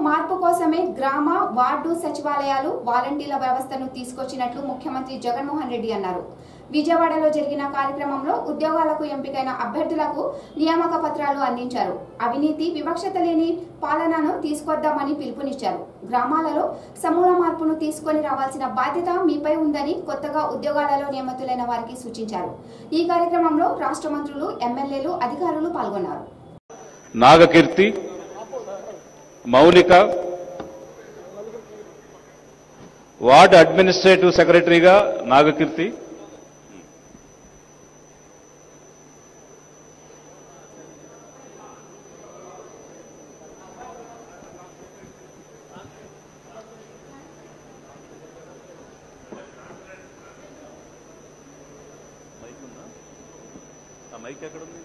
మార్పు కోసమే గ్రామ వార్డు సచివాలయాలు వాలంటీర్ల వ్యవస్థను తీసుకొచ్చినట్లు ముఖ్యమంత్రి జగన్మోహన్ రెడ్డి అన్నారు విజయవాడలో జరిగిన కార్యక్రమంలో ఉద్యోగాలకు ఎంపికైన అభ్యర్థులకు నియామక పత్రాలు అందించారు అవినీతి వివక్షత లేని పాలనను తీసుకొద్దామని పిలుపునిచ్చారు గ్రామాలలో సమూల మార్పును తీసుకొని రావాల్సిన బాధ్యత మీపై ఉందని కొత్తగా ఉద్యోగాలలో నియమితులైన వారికి సూచించారు ఈ కార్యక్రమంలో రాష్ట్ర మంత్రులు ఎమ్మెల్యేలు అధికారులు పాల్గొన్నారు నాగకీర్తి మౌలిక వార్డ్ అడ్మినిస్ట్రేటివ్ సెక్రటరీగా నాగకీర్తి మైక్ ఎక్కడ ఉంది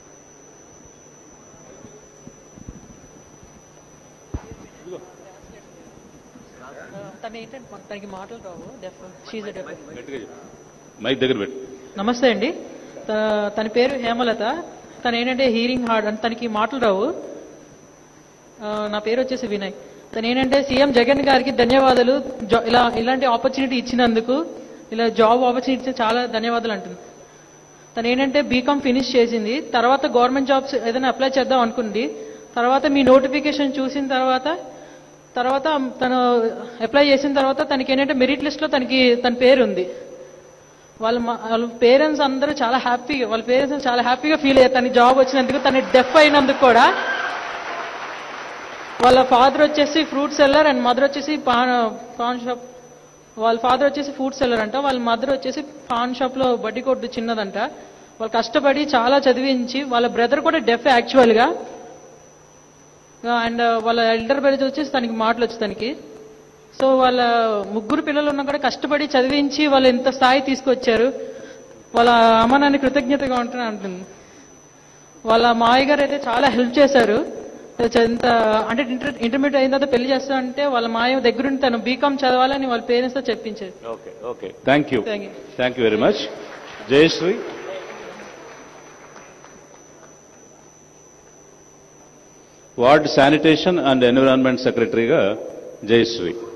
తను ఏంటంటే మాకు తనకి మాటలు రావు డెఫ్ షీజ్ డెఫ్ గట్టిగా చెప్పు. మైక్ దగ్గర పెట్టు నమస్తే అండి త- తన పేరు హేమలత తను ఏంటంటే హీరింగ్ హార్డ్ అంటే తనకి మాటలు రావు ఆ, నా పేరు వచ్చేసి వినయ్ తను ఏంటంటే సీఎం జగన్ గారికి ధన్యవాదాలు జా- ఇలా ఇలాంటి ఆపర్చునిటీ ఇచ్చినందుకు ఇలా జాబ్ ఆపర్చునిటీ ఇచ్చిన చాలా ధన్యవాదాలు అంటుంది తను ఏంటంటే బీకామ్ ఫినిష్ చేసింది తర్వాత గవర్నమెంట్ జాబ్స్ ఏదైనా అప్లై చేద్దాం అనుకుంది తర్వాత మీ నోటిఫికేషన్ చూసిన తర్వాత తర్వాత తను అప్లై చేసిన తర్వాత తనకి ఏంటంటే మెరిట్ లిస్ట్ లో తనకి తన పేరు ఉంది వాళ్ళ మా- వాళ్ళ పేరెంట్స్ అందరూ చాలా హ్యాపీగా వాళ్ళ పేరెంట్స్ చాలా హ్యాపీగా ఫీల్ అయ్యారు తనకి జాబ్ వచ్చినందుకు తన డెఫ్ అయినందుకు కూడా వాళ్ళ ఫాదర్ వచ్చేసి ఫ్రూట్ సెల్లర్ అండ్ మదర్ వచ్చేసి పాన్ పాన్ షాప్ వాళ్ళ ఫాదర్ వచ్చేసి ఫ్రూట్ సెల్లర్ అంట వాళ్ళ మదర్ వచ్చేసి పాన్ షాప్ లో బడ్డీ కొట్టు చిన్నదంట వాళ్ళు కష్టపడి చాలా చదివించి వాళ్ళ బ్రదర్ కూడా డెఫ్ యాక్చువల్ గా అండ్ వాళ్ళ ఎల్డర్ బ్రదర్ వచ్చేసి తనకి మాటలు వచ్చి తనకి సో వాళ్ళ ముగ్గురు పిల్లలు ఉన్నా కూడా కష్టపడి చదివించి వాళ్ళు ఎంత స్థాయి తీసుకొచ్చారు వాళ్ళ అమ్మ నాన్న కృతజ్ఞతగా ఉంటున్నా అంటుంది వాళ్ళ మావయ్య గారు అయితే చాలా హెల్ప్ చేశారు ఎంత అంటే ఇంటర్ ఇంటర్మీడియట్ అయిన తర్వాత పెళ్లి చేస్తా అంటే వాళ్ళ మాయ దగ్గరుండి తను బీకామ్ చదవాలని వాళ్ళ పేరెంట్స్ తో చెప్పించారు okay okay thank you Thank you. Thank you very much Jayashree ward sanitation and environment సెక్రటరీగా జయశ్రీ